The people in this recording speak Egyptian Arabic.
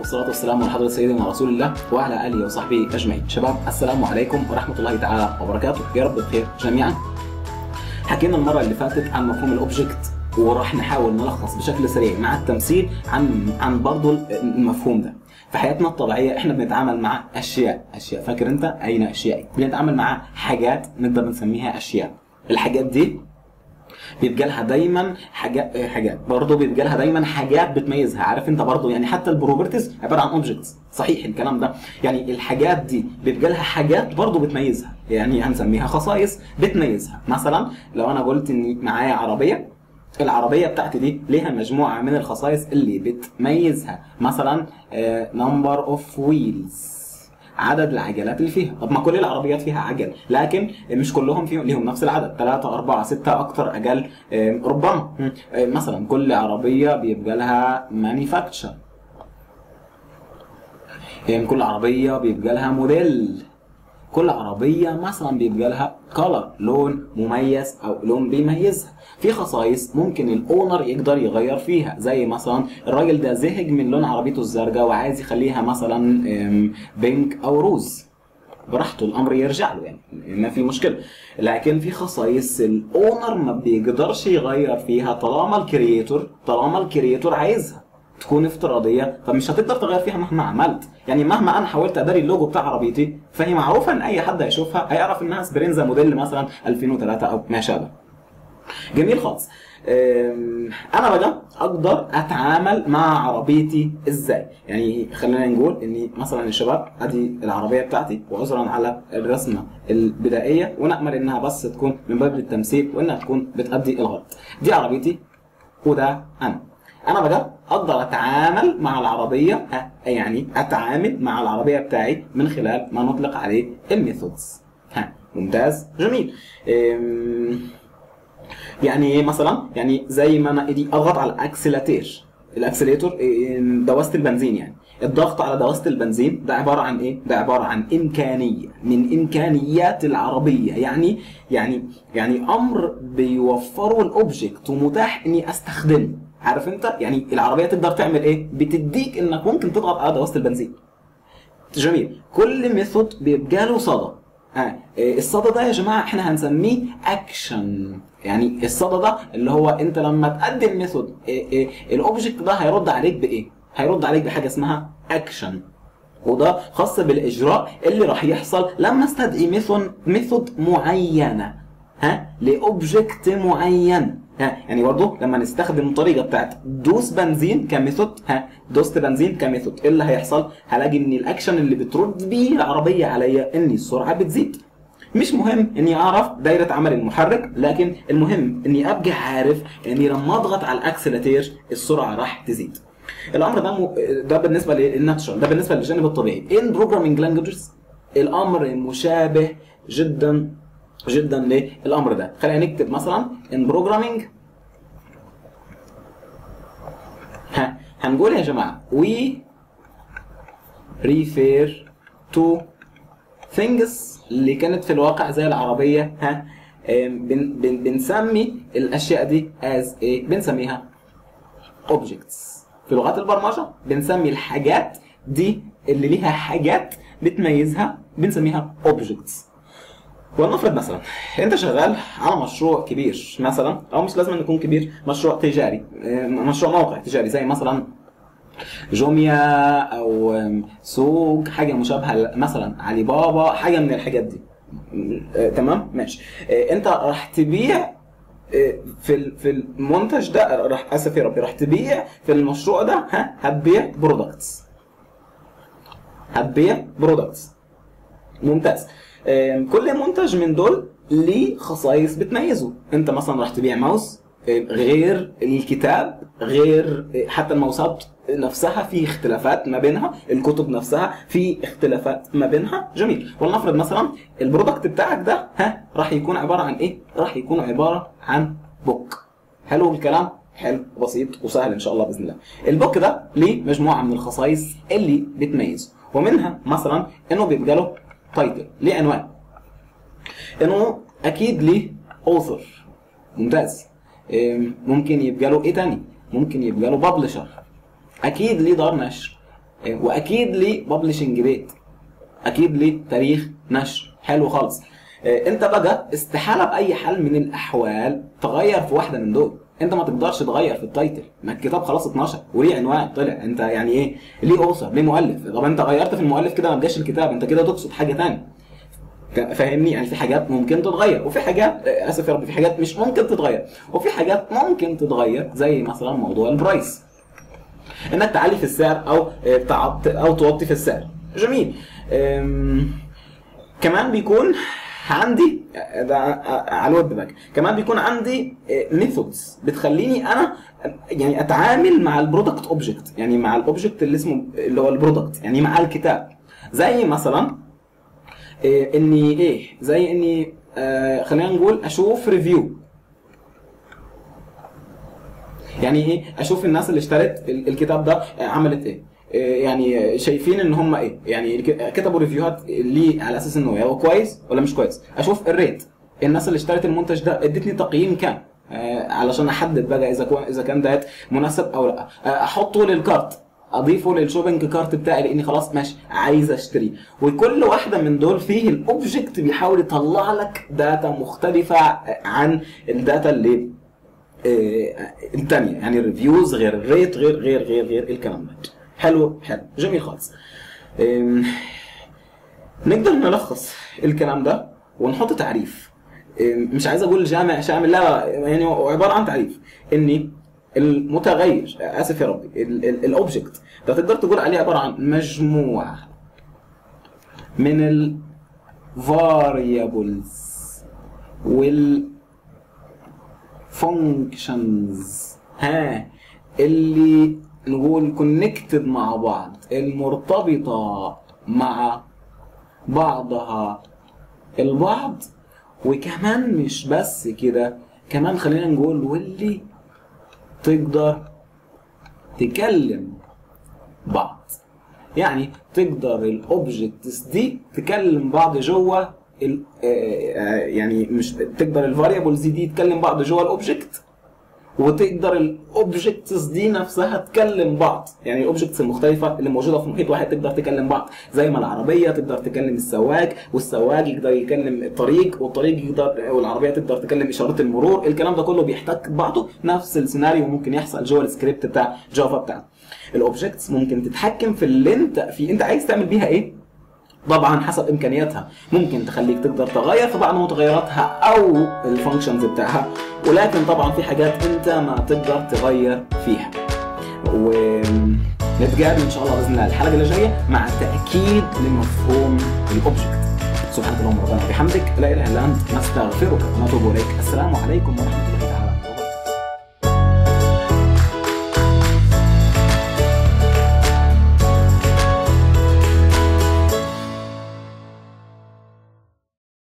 والصلاة والسلام على حضرة سيدنا رسول الله وعلى آله وصحبه أجمعين شباب السلام عليكم ورحمة الله تعالى وبركاته يا رب بخير جميعا حكينا المرة اللي فاتت عن مفهوم الأوبجكت وراح نحاول نلخص بشكل سريع مع التمثيل عن عن برضه المفهوم ده في حياتنا الطبيعية احنا بنتعامل مع أشياء أشياء فاكر أنت أين أشياء بنتعامل مع حاجات نقدر نسميها أشياء الحاجات دي بيبقى لها دايما حاجات حاجات برضه بيبقى لها دايما حاجات بتميزها عارف انت برضه يعني حتى البروبرتيز عباره عن اوبجكتس صحيح الكلام ده يعني الحاجات دي بيبقى لها حاجات برضه بتميزها يعني هنسميها خصائص بتميزها مثلا لو انا قلت اني معايا عربيه العربيه بتاعتي دي ليها مجموعه من الخصائص اللي بتميزها مثلا نمبر اوف ويلز عدد العجلات اللي فيها طب ما كل العربيات فيها عجل لكن مش كلهم فيهم ليهم نفس العدد 3 4 6 اكتر اقل ربما مثلا كل عربيه بيبقى لها مانيفاكتشر كل عربيه بيبقى لها موديل كل عربية مثلا بيبقى لها كولر لون مميز أو لون بيميزها في خصائص ممكن الأونر يقدر يغير فيها زي مثلا الراجل ده زهق من لون عربيته الزرقاء وعايز يخليها مثلا بينك أو روز براحته الامر يرجع له يعني ما في مشكله لكن في خصائص الاونر ما بيقدرش يغير فيها طالما الكرييتور طالما الكرييتور عايزها تكون افتراضيه فمش هتقدر تغير فيها مهما عملت يعني مهما انا حاولت اداري اللوجو بتاع عربيتي فهي معروفه ان اي حد هيشوفها هيعرف انها سبرينزا موديل مثلا 2003 او ما شابه جميل خالص انا بقى اقدر اتعامل مع عربيتي ازاي يعني خلينا نقول اني مثلا الشباب ادي العربيه بتاعتي وعذرا على الرسمه البدائيه ونامل انها بس تكون من باب التمثيل وانها تكون بتادي الغرض دي عربيتي وده انا انا بقى اقدر اتعامل مع العربيه يعني اتعامل مع العربيه بتاعي من خلال ما نطلق عليه الميثودز ها ممتاز جميل يعني مثلا يعني زي ما انا ايدي اضغط على الاكسلاتير الاكسليتور دواسه البنزين يعني الضغط على دواسه البنزين ده عباره عن ايه ده عباره عن امكانيه من امكانيات العربيه يعني يعني يعني امر بيوفره الاوبجكت ومتاح اني استخدمه عارف انت يعني العربيه تقدر تعمل ايه بتديك انك ممكن تضغط على دواسه البنزين جميل كل ميثود بيبقى له صدى آه. الصدى ده يا جماعه احنا هنسميه اكشن يعني الصدى ده اللي هو انت لما تقدم ميثود الاوبجكت ده هيرد عليك بايه هيرد عليك بحاجه اسمها اكشن وده خاص بالاجراء اللي راح يحصل لما استدعي ميثود ميثود معينه ها لاوبجكت معين ها يعني برضه لما نستخدم الطريقه بتاعت دوس بنزين كميثود ها دوست بنزين كميثود ايه اللي هيحصل؟ هلاقي ان الاكشن اللي بترد بيه العربيه عليا ان السرعه بتزيد. مش مهم اني اعرف دايره عمل المحرك لكن المهم اني ابقى عارف اني لما اضغط على الاكسلاتير السرعه راح تزيد. الامر ده م... ده بالنسبه للناتشرال ده بالنسبه للجانب الطبيعي. ان بروجرامينج لانجوجز الامر مشابه جدا جدا للامر ده خلينا نكتب مثلا ان بروجرامينج ها هنقول يا جماعه we refer to things اللي كانت في الواقع زي العربيه ها بن بن بنسمي الاشياء دي as ايه بنسميها objects في لغات البرمجه بنسمي الحاجات دي اللي ليها حاجات بتميزها بنسميها objects ولنفرض مثلا انت شغال على مشروع كبير مثلا او مش لازم يكون كبير مشروع تجاري مشروع موقع تجاري زي مثلا جوميا او سوق حاجه مشابهه مثلا علي بابا حاجه من الحاجات دي تمام ماشي انت راح تبيع في في المنتج ده راح اسف يا ربي راح تبيع في المشروع ده ها هتبيع برودكتس هتبيع برودكتس ممتاز كل منتج من دول ليه خصائص بتميزه انت مثلا راح تبيع ماوس غير الكتاب غير حتى الماوسات نفسها في اختلافات ما بينها الكتب نفسها في اختلافات ما بينها جميل ولنفرض مثلا البرودكت بتاعك ده ها راح يكون عباره عن ايه راح يكون عباره عن بوك حلو الكلام حلو بسيط وسهل ان شاء الله باذن الله البوك ده ليه مجموعه من الخصائص اللي بتميزه ومنها مثلا انه بيبقى له تايتل ليه عنوان انه اكيد ليه اوثر ممتاز ممكن يبقى له ايه تاني ممكن يبقى له ببلشر اكيد ليه دار نشر واكيد ليه ببلشنج ديت اكيد ليه تاريخ نشر حلو خالص آه، انت بقى استحاله باي حال من الاحوال تغير في واحده من دول انت ما تقدرش تغير في التايتل ما الكتاب خلاص اتنشر وليه عنوان طلع انت يعني ايه ليه اوثر ليه مؤلف طب انت غيرت في المؤلف كده ما بقاش الكتاب انت كده تقصد حاجه ثانيه فاهمني يعني في حاجات ممكن تتغير وفي حاجات آه، اسف يا رب في حاجات مش ممكن تتغير وفي حاجات ممكن تتغير زي مثلا موضوع البرايس انك تعلي في السعر او آه، تعط- او توطي في السعر جميل أم، كمان بيكون عندي آه، ده آه، على الويب باك كمان بيكون عندي ميثودز بتخليني انا يعني اتعامل مع البرودكت اوبجكت يعني مع الاوبجكت اللي اسمه اللي هو البرودكت يعني مع الكتاب زي مثلا إيه اني ايه زي اني آه خلينا نقول اشوف ريفيو يعني ايه اشوف الناس اللي اشترت ال- الكتاب ده آه، عملت ايه إيه يعني شايفين ان هم ايه يعني ك- كتبوا ريفيوهات ليه على اساس انه هو كويس ولا مش كويس اشوف الريت الناس اللي اشترت المنتج ده ادتني تقييم كام آه علشان احدد بقى اذا كون اذا كان ده مناسب او لا آه احطه للكارت اضيفه للشوبينج كارت بتاعي لاني خلاص ماشي عايز اشتري وكل واحده من دول فيه الاوبجكت بيحاول يطلع لك داتا مختلفه عن الداتا اللي آه، الثانيه يعني الريفيوز غير الريت غير غير غير غير الكلام ده حلو حلو جميل خالص آم، نقدر نلخص الكلام ده ونحط تعريف آم، مش عايز اقول جامع شامل لا يعني هو عباره عن تعريف اني المتغير اسف يا ربي الاوبجكت ده تقدر تقول عليه عباره عن مجموعه من ال variables وال functions ها اللي نقول connected مع بعض المرتبطة مع بعضها البعض وكمان مش بس كده كمان خلينا نقول واللي تقدر تكلم بعض يعني تقدر الاوبجكتس دي تكلم بعض جوه ال- آه، آه، يعني مش تقدر الفاريبلز دي تكلم بعض جوه الاوبجكت وتقدر الاوبجكتس دي نفسها تكلم بعض يعني الاوبجكتس المختلفه اللي موجوده في محيط واحد تقدر تكلم بعض زي ما العربيه تقدر تكلم السواق والسواق يقدر يكلم الطريق والطريق يقدر والعربيه تقدر تكلم اشارات المرور الكلام ده كله بيحتك بعضه نفس السيناريو ممكن يحصل جوه السكريبت بتاع جافا بتاعك الاوبجكتس ممكن تتحكم في اللي انت في انت عايز تعمل بيها ايه طبعا حسب امكانياتها ممكن تخليك تقدر تغير في بعض متغيراتها او الفانكشنز بتاعها ولكن طبعا في حاجات انت ما تقدر تغير فيها ونتقابل ان شاء الله باذن الله الحلقه اللي جايه مع تاكيد لمفهوم الاوبجكت سبحانك اللهم ربنا وبحمدك لا اله الا انت نستغفرك ونتوب اليك السلام عليكم ورحمه الله